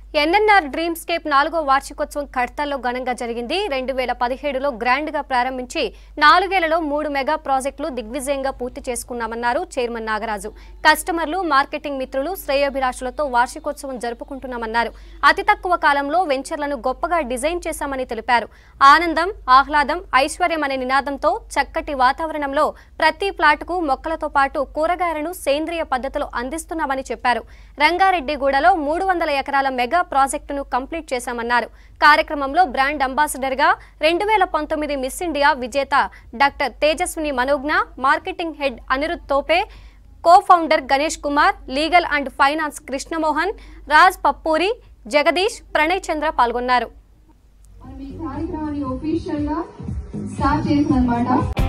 NNR dream scape నాలుగో వార్షికోత్సవం కడతాల్లో ఘనంగా జరిగింది రెండు వేల పదిహేడులో గ్రాండ్ గా ప్రారంభించి నాలుగేళ్లలో మూడు మెగా ప్రాజెక్టులు దిగ్విజయంగా పూర్తి చేసుకున్నామన్నారు చైర్మన్ నాగరాజు కస్టమర్లు మార్కెటింగ్ మిత్రులు శ్రేయోభిలాషులతో వార్షికోత్సవం జరుపుకుంటున్నామన్నారు అతి తక్కువ కాలంలో వెంచర్లను గొప్పగా డిజైన్ చేశామని తెలిపారు ఆనందం ఆహ్లాదం ఐశ్వర్యం అనే నినాదంతో చక్కటి వాతావరణంలో ప్రతి ప్లాటుకు మొక్కలతో పాటు కూరగాయలను సేంద్రియ పద్ధతిలో అందిస్తున్నామని చెప్పారు రంగారెడ్డిగూడలో మూడు వందల ఎకరాల మెగా ప్రాజెక్టును కంప్లీట్ చేశామన్నారు కార్యక్రమంలో బ్రాండ్ అంబాసిడర్ గా రెండు వేల పంతొమ్మిది మిస్ ఇండియా విజేత doctor Tejaswini Manogna marketing head Anirudh Tope co founder Ganesh Kumar legal and finance Krishnamohan Raj Pappuri Jagadish Pranay Chandra పాల్గొన్నారు మనం ఈ కార్యక్రమాన్ని ఒఫీషియల్ గా స్టార్ట్ చేసిన అనమాట